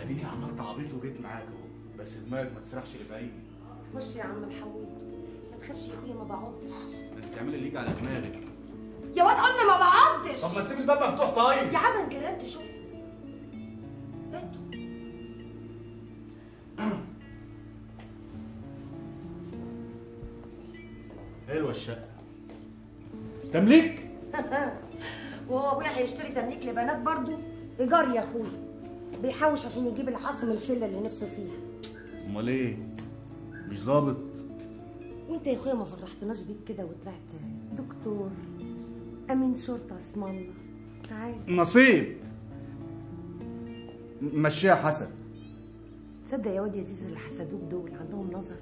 اديني عملت عبيط وجيت معاك اهو بس دماغك ما تسرحش لبعيد خش يا عم الحويط ما تخافش يا اخويا ما بقعدش انت تعملي اللي يجي على دماغك يا واد قلنا ما بقعدش طب ما تسيب الباب مفتوح طيب يا عم انجرنت شوف انتوا حلوه الشقه تمليك وهو ابويا هيشتري تمليك لبنات برضو ايجار يا اخويا بيحوش عشان يجيب العاصم الفيلا اللي نفسه فيها امال ايه مش ظابط وانت يا اخويا ما فرحتناش بيك كده وطلعت دكتور امين شرطه اسم الله تعال نصيب مشيها حسد تصدق يا واد يا زيزو اللي حسدوك دول عندهم نظر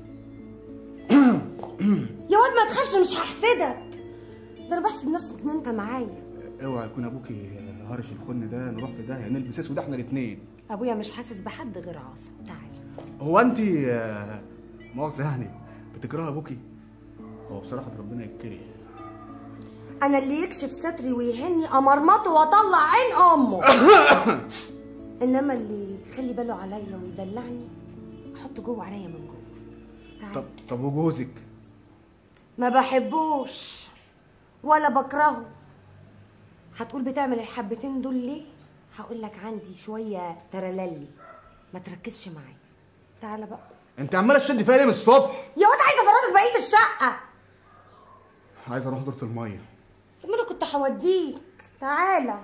يا واد ما تخافش مش هحسدك ده انا بحسد نفسي ان انت معايا اوعى يكون ابوكي هرش الخن ده نروح في داهيه نلبس اسود احنا الاثنين ابويا مش حاسس بحد غير عاصم تعال هو انت آه، مؤاخذه يعني بتكرهي ابوكي هو بصراحه ربنا يتكره انا اللي يكشف ستري ويهني امرمطه واطلع عين امه انما اللي يخلي باله عليا ويدلعني احطه جوه عينيا من جوه تعال طب طب وجوزك ما بحبوش ولا بكرهه هتقول بتعمل الحبتين دول ليه هقول لك عندي شويه ترللي ما تركزش معايا تعالى بقى انت عماله تشد فيها ليه من الصبح يا واد عايزه افرجك بقيه الشقه عايز اروح دورة الميه طب ما انا كنت هوديك تعالى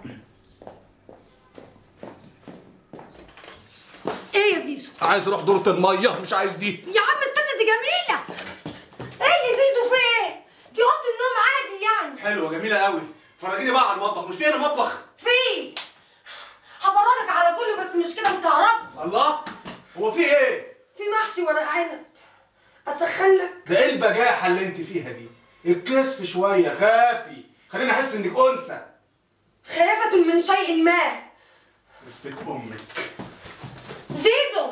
ايه يا زيزو عايز اروح دورة الميه مش عايز دي يا عم استنى دي جميله ايه يا زيزو في ايه دي اوضه النوم عادي يعني حلوه جميله قوي فرجيني بقى على المطبخ مش فيها مطبخ في هفرجك على كله بس مش كده مكهرب الله هو في ايه في محشي ورق عنب اسخن لك ده ايه البجاحه اللي انت فيها دي الكسف شويه خافي خليني احس انك انثى خافة من شيء ما بيت امك زيزو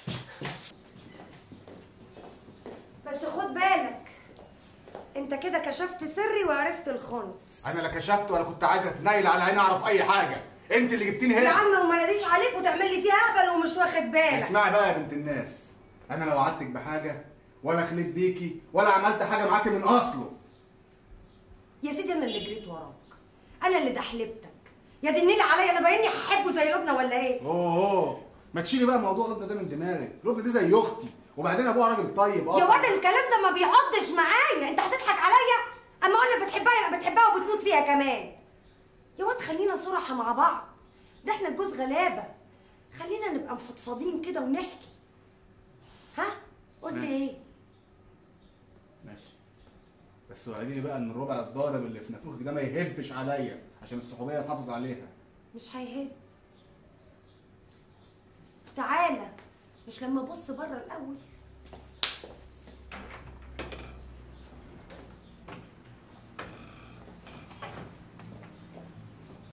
بس خد بالك انت كده كشفت سري وعرفت الخن انا لا كشفت ولا كنت عايز اتنيل على عيني اعرف اي حاجه انت اللي جبتيني يا هنا عم وما ناديش عليك وتعمل لي فيها اهبل ومش واخد بالك اسمعي بقى يا بنت الناس انا لو وعدتك بحاجه ولا خليت بيكي ولا عملت حاجه معاكي من اصله يا سيدي انا اللي جريت وراك انا اللي دحلبتك يا دي النيل عليا انا بايني هحبه زي لبنى ولا ايه اوه اوه ما تشيلي بقى موضوع لبنى ده من دماغك لبنى دي زي اختي وبعدين ابوها راجل طيب يا اصلا واد الكلام ده ما بيقضش معايا انت هتضحك عليا اما اقول لك بتحبها يبقى بتحبها وبتموت فيها كمان يا واد خلينا صراحه مع بعض ده احنا الجوز غلابه خلينا نبقى مفضفضين كده ونحكي ها قلت ماشي. ايه ماشي بس وعديني بقى ان الربع الضارب اللي في نافوخك ده ما يهبش عليا عشان الصحوبيه نحافظ عليها مش هيهد تعالى مش لما ابص بره الاول